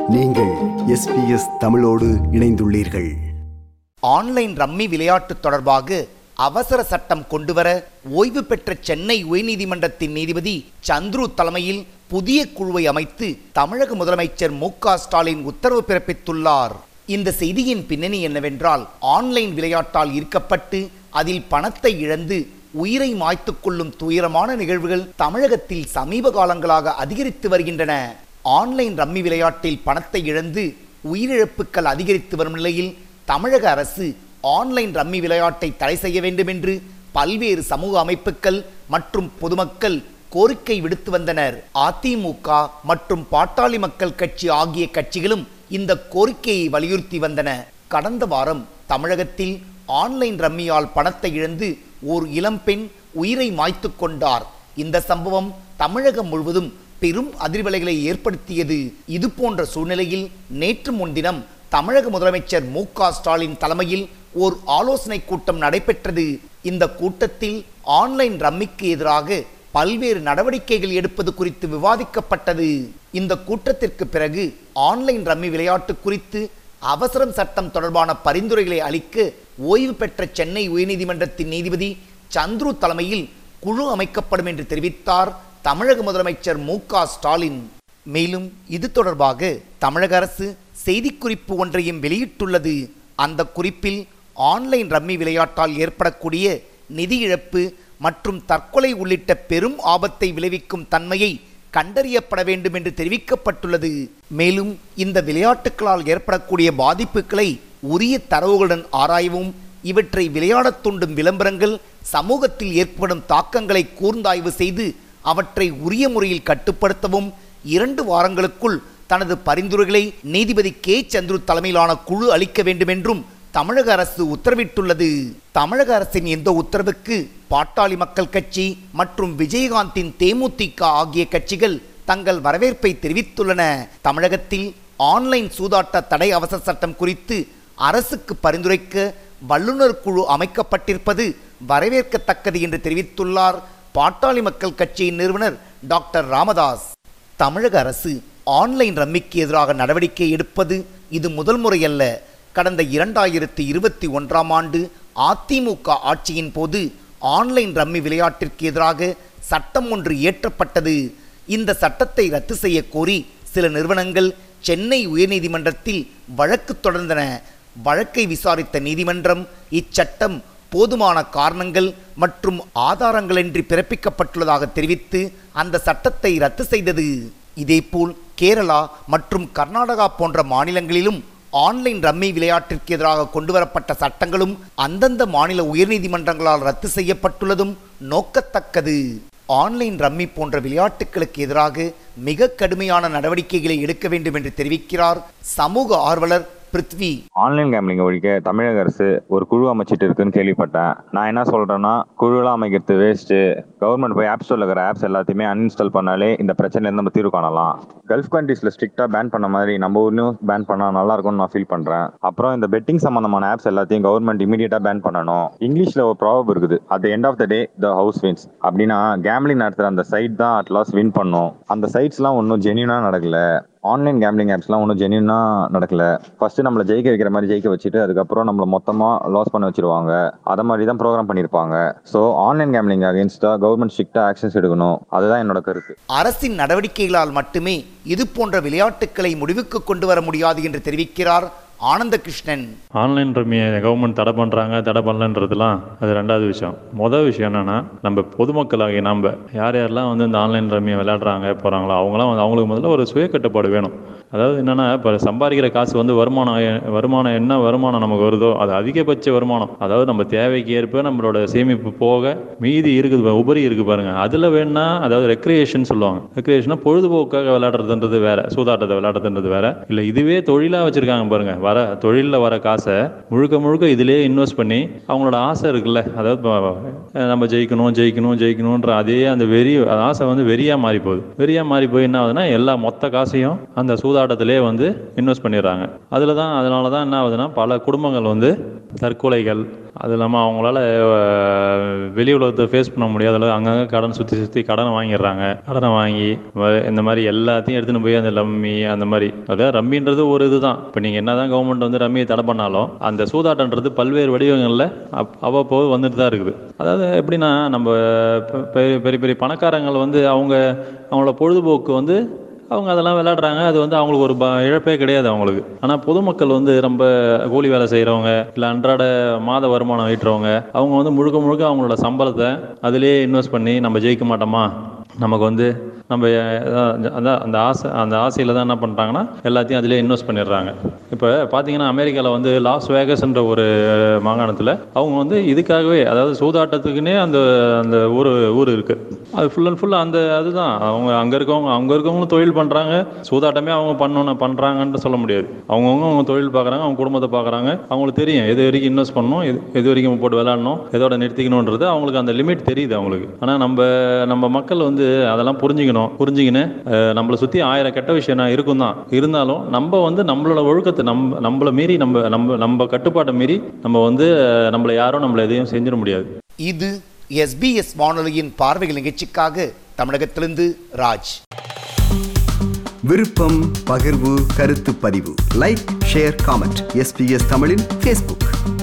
நீங்கள் எஸ்பிஎஸ் தமிழோடு இணைந்துள்ளீர்கள் ஆன்லைன் ரம்மி விளையாட்டு தொடர்பாக அவசர சட்டம் கொண்டுவர ஓய்வு பெற்ற சென்னை உயர்நீதிமன்றத்தின் நீதிபதி சந்துரு தலைமையில் புதிய குழுவை அமைத்து தமிழக முதலமைச்சர் மு க ஸ்டாலின் உத்தரவு பிறப்பித்துள்ளார் இந்த செய்தியின் பின்னணி என்னவென்றால் ஆன்லைன் விளையாட்டால் ஈர்க்கப்பட்டு அதில் பணத்தை இழந்து உயிரை மாய்த்துக் கொள்ளும் துயரமான நிகழ்வுகள் தமிழகத்தில் சமீப காலங்களாக அதிகரித்து வருகின்றன ஆன்லைன் ரம்மி விளையாட்டில் பணத்தை இழந்து உயிரிழப்புகள் அதிகரித்து வரும் நிலையில் தமிழக அரசு ஆன்லைன் ரம்மி விளையாட்டை தடை செய்ய வேண்டும் என்று பல்வேறு சமூக அமைப்புகள் மற்றும் பொதுமக்கள் கோரிக்கை விடுத்து வந்தனர் அதிமுக மற்றும் பாட்டாளி மக்கள் கட்சி ஆகிய கட்சிகளும் இந்த கோரிக்கையை வலியுறுத்தி வந்தன கடந்த வாரம் தமிழகத்தில் ஆன்லைன் ரம்மியால் பணத்தை இழந்து ஓர் இளம்பெண் உயிரை மாய்த்து கொண்டார் இந்த சம்பவம் தமிழகம் முழுவதும் பெரும் அதிர்வலைகளை ஏற்படுத்தியது இது போன்ற சூழ்நிலையில் நேற்று முன்தினம் தமிழக முதலமைச்சர் மு க ஸ்டாலின் தலைமையில் ஓர் ஆலோசனை கூட்டம் நடைபெற்றது இந்த கூட்டத்தில் ஆன்லைன் ரம்மிக்கு எதிராக பல்வேறு நடவடிக்கைகள் எடுப்பது குறித்து விவாதிக்கப்பட்டது இந்த கூட்டத்திற்கு பிறகு ஆன்லைன் ரம்மி விளையாட்டு குறித்து அவசரம் சட்டம் தொடர்பான பரிந்துரைகளை அளிக்க ஓய்வு பெற்ற சென்னை உயர்நீதிமன்றத்தின் நீதிபதி சந்துரு தலைமையில் குழு அமைக்கப்படும் என்று தெரிவித்தார் தமிழக முதலமைச்சர் மு க ஸ்டாலின் மேலும் இது தொடர்பாக தமிழக அரசு செய்திக்குறிப்பு ஒன்றையும் வெளியிட்டுள்ளது அந்த குறிப்பில் ஆன்லைன் ரம்மி விளையாட்டால் ஏற்படக்கூடிய நிதி இழப்பு மற்றும் தற்கொலை உள்ளிட்ட பெரும் ஆபத்தை விளைவிக்கும் தன்மையை கண்டறியப்பட வேண்டும் என்று தெரிவிக்கப்பட்டுள்ளது மேலும் இந்த விளையாட்டுகளால் ஏற்படக்கூடிய பாதிப்புகளை உரிய தரவுகளுடன் ஆராயவும் இவற்றை விளையாடத் தூண்டும் விளம்பரங்கள் சமூகத்தில் ஏற்படும் தாக்கங்களை கூர்ந்தாய்வு செய்து அவற்றை உரிய முறையில் கட்டுப்படுத்தவும் இரண்டு வாரங்களுக்குள் தனது பரிந்துரைகளை நீதிபதி கே சந்துரு தலைமையிலான குழு அளிக்க வேண்டும் என்றும் தமிழக அரசு உத்தரவிட்டுள்ளது தமிழக அரசின் இந்த உத்தரவுக்கு பாட்டாளி மக்கள் கட்சி மற்றும் விஜயகாந்தின் தேமுதிக ஆகிய கட்சிகள் தங்கள் வரவேற்பை தெரிவித்துள்ளன தமிழகத்தில் ஆன்லைன் சூதாட்ட தடை அவசர சட்டம் குறித்து அரசுக்கு பரிந்துரைக்க வல்லுநர் குழு அமைக்கப்பட்டிருப்பது வரவேற்கத்தக்கது என்று தெரிவித்துள்ளார் பாட்டாளி மக்கள் கட்சியின் நிறுவனர் டாக்டர் ராமதாஸ் தமிழக அரசு ஆன்லைன் ரம்மிக்கு எதிராக நடவடிக்கை எடுப்பது இது முதல் முறையல்ல கடந்த இரண்டாயிரத்தி இருபத்தி ஒன்றாம் ஆண்டு அதிமுக ஆட்சியின் போது ஆன்லைன் ரம்மி விளையாட்டிற்கு எதிராக சட்டம் ஒன்று இயற்றப்பட்டது இந்த சட்டத்தை ரத்து செய்ய கோரி சில நிறுவனங்கள் சென்னை உயர்நீதிமன்றத்தில் வழக்கு தொடர்ந்தன வழக்கை விசாரித்த நீதிமன்றம் இச்சட்டம் போதுமான காரணங்கள் மற்றும் ஆதாரங்களின்றி பிறப்பிக்கப்பட்டுள்ளதாக தெரிவித்து அந்த சட்டத்தை ரத்து செய்தது இதேபோல் கேரளா மற்றும் கர்நாடகா போன்ற மாநிலங்களிலும் ஆன்லைன் ரம்மி விளையாட்டிற்கு எதிராக கொண்டுவரப்பட்ட சட்டங்களும் அந்தந்த மாநில உயர்நீதிமன்றங்களால் ரத்து செய்யப்பட்டுள்ளதும் நோக்கத்தக்கது ஆன்லைன் ரம்மி போன்ற விளையாட்டுகளுக்கு எதிராக மிக கடுமையான நடவடிக்கைகளை எடுக்க வேண்டும் என்று தெரிவிக்கிறார் சமூக ஆர்வலர் பிருத்வி ஆன்லைன் கேம்லிங் ஒழிக்க தமிழக அரசு ஒரு குழு அமைச்சிட்டு இருக்குன்னு கேள்விப்பட்டேன் நான் என்ன சொல்றேன்னா குழுலாம் அமைக்கிறது வேஸ்ட் கவர்மெண்ட் போய் ஆப் ஸ்டோர்ல இருக்கிற ஆப்ஸ் எல்லாத்தையுமே அன்இன்ஸ்டால் பண்ணாலே இந்த பிரச்சனையில நம்ம தீர்வு காணலாம் கல்ஃப் கண்ட்ரீஸ்ல ஸ்ட்ரிக்டா பேன் பண்ண மாதிரி நம்ம ஊர்லயும் பேன் பண்ணா நல்லா இருக்கும்னு நான் ஃபீல் பண்றேன் அப்புறம் இந்த பெட்டிங் சம்பந்தமான ஆப்ஸ் எல்லாத்தையும் கவர்மெண்ட் இமீடியட்டா பேன் பண்ணணும் இங்கிலீஷ்ல ஒரு ப்ராபப் இருக்குது at end of the day the house wins அப்படின்னா கேம்லிங் நடத்துற அந்த சைட் தான் அட் லாஸ்ட் வின் பண்ணும் அந்த சைட்ஸ்லாம் ஒன்றும் ஜென்யூனா நடக்கல ஆன்லைன் கேம்லிங் ஆப்ஸ்லாம் ஒன்றும் ஜென்யூனா நடக்கல ஃபர்ஸ்ட் நம்மளை ஜெயிக்க வைக்கிற மாதிரி ஜெயிக்க வச்சுட்டு அதுக்கப்புறம் நம்மளை மொத்தமாக லாஸ் பண்ண வச்சிருவாங்க அதை மாதிரி தான் ப்ரோக்ராம் பண்ணியிருப்பாங்க ஸோ ஆன்லைன் கேம்லிங் அகேன்ஸ்டா கவர்மெண்ட் ஸ்ட்ரிக்டா ஆக்ஷன்ஸ் எடுக்கணும் அதுதான் என்னோட கருத்து அரசின் நடவடிக்கைகளால் மட்டுமே இது போன்ற விளையாட்டுக்களை முடிவுக்கு கொண்டு வர முடியாது என்று தெரிவிக்கிறார் ஆனந்தகிருஷ்ணன் ஆன்லைன் ரம்மியை கவர்மெண்ட் தடை பண்ணுறாங்க தடை பண்ணலன்றதுலாம் அது ரெண்டாவது விஷயம் மொதல் விஷயம் என்னென்னா நம்ம பொதுமக்களாகிய நம்ம யார் யாரெல்லாம் வந்து இந்த ஆன்லைன் ரம்மியை விளையாடுறாங்க போகிறாங்களோ அவங்களாம் வந்து அவங்களுக்கு முதல்ல ஒரு சுய கட்டுப்பாடு வேணும் அதாவது என்னென்னா இப்போ சம்பாதிக்கிற காசு வந்து வருமானம் எ- வருமானம் என்ன வருமானம் நமக்கு வருதோ அது அதிகபட்ச வருமானம் அதாவது நம்ம தேவைக்கு ஏற்ப நம்மளோட சேமிப்பு போக மீதி இருக்குது பா- உபரி இருக்கு பாருங்க அதில் வேணா அதாவது ரெக்ரியேஷன் சொல்லுவாங்க ரெக்ரியேஷனா பொழுதுபோக்காக விளையாடுறதுன்றது வேற சூதாட்டத்தை விளையாடுறதுன்றது வேற இல்லை இதுவே தொழிலாக வச்சிருக்காங்க பாருங்க வர தொழிலில் வர காசை முழுக்க முழுக்க இதிலே இன்வெஸ்ட் பண்ணி அவங்களோட ஆசை இருக்குல்ல அதாவது இப்போ, அஹ், நம்ம ஜெயிக்கணும் ஜெயிக்கணும் ஜெயிக்கணுன்ற அதே அந்த வெறி அந்த ஆசை வந்து வெறியா மாறி போகுது வெறியா மாறி போய் என்ன ஆகுதுன்னா எல்லா மொத்த காசையும் அந்த சூதாட்டத்திலே வந்து இன்வெஸ்ட் பண்ணிடுறாங்க அதில் தான் அதனால தான் என்ன ஆகுதுன்னா பல குடும்பங்கள் வந்து தற்கொலைகள் அது இல்லாமல் அவங்களால அஹ், வெளி உலகத்தை ஃபேஸ் பண்ண முடியாத அளவு அங்கங்கே கடன் சுற்றி சுற்றி கடனை வாங்கிடுறாங்க கடனை வாங்கி வ- இந்த மாதிரி எல்லாத்தையும் எடுத்துன்னு போய் அந்த ரம்மி அந்த மாதிரி அதாவது ரம்மின்றது ஒரு இதுதான் இப்போ நீங்கள் என்ன தான் கவர்மெண்ட் வந்து ரம்மியை தடை பண்ணாலும் அந்த சூதாட்டன்றது பல்வேறு வடிவங்களில் அப் அவ்வப்போது வந்துட்டு தான் இருக்குது அதாவது எப்படின்னா நம்ம பெ- பெரிய பெரிய பெரிய பணக்காரங்கள் வந்து அவங்க அவங்களோட பொழுதுபோக்கு வந்து அவங்க அதெல்லாம் விளையாடுறாங்க அது வந்து அவங்களுக்கு ஒரு ப இழப்பே கிடையாது அவங்களுக்கு ஆனால் பொதுமக்கள் வந்து ரொம்ப கூலி வேலை செய்கிறவங்க இல்லை அன்றாட மாத வருமானம் ஈட்டுறவங்க அவங்க வந்து முழுக்க முழுக்க அவங்களோட சம்பளத்தை அதிலே இன்வெஸ்ட் பண்ணி நம்ம ஜெயிக்க மாட்டோமா நமக்கு வந்து நம்ம அஹ், அதான் அந்த ஆசை அந்த ஆசையில் தான் என்ன பண்ணுறாங்கன்னா எல்லாத்தையும் அதிலே இன்வெஸ்ட் பண்ணிடுறாங்க இப்போ பார்த்தீங்கன்னா அமெரிக்காவில் வந்து லாஸ் வேகஸ்ன்ற ஒரு மாகாணத்தில் அவங்க வந்து இதுக்காகவே அதாவது சூதாட்டத்துக்குன்னே அந்த அந்த ஊர் ஊர் இருக்குது அது ஃபுல் அண்ட் ஃபுல் அந்த அதுதான் அவங்க அங்கே இருக்கவங்க அங்கே இருக்கவங்களும் தொழில் பண்ணுறாங்க சூதாட்டமே அவங்க பண்ணணும் பண்ணுறாங்கன்னு சொல்ல முடியாது அவங்கவுங்க அவங்க தொழில் பார்க்குறாங்க அவங்க குடும்பத்தை பார்க்குறாங்க அவங்களுக்கு தெரியும் எது வரைக்கும் இன்வெஸ்ட் பண்ணணும் எது எது வரைக்கும் போட்டு விளையாடணும் எதோட நிறுத்திக்கணுன்றது அவங்களுக்கு அந்த லிமிட் தெரியுது அவங்களுக்கு ஆனால் நம்ம நம்ம மக்கள் வந்து அதெல்லாம் புரிஞ்சுக்கணும் புரிஞ்சுக்கின்னு அஹ், நம்மளை சுற்றி ஆயிரம் கெட்ட விஷயம் நான் இருக்கும் தான் இருந்தாலும் நம்ம வந்து நம்மளோட ஒழுக்கத்தை நம்ம நம்மளை மீறி நம்ம நம்ம நம்ம கட்டுப்பாட்டை மீறி நம்ம வந்து அஹ், நம்மளை யாரும் நம்மளை எதையும் செஞ்சிட முடியாது இது எஸ்பிஎஸ் வானொலியின் பார்வைகள் நிகழ்ச்சிக்காக தமிழகத்திலிருந்து ராஜ் விருப்பம் பகிர்வு கருத்து பதிவு லைக் ஷேர் காமெண்ட் எஸ்பிஎஸ் தமிழின் ஃபேஸ்புக்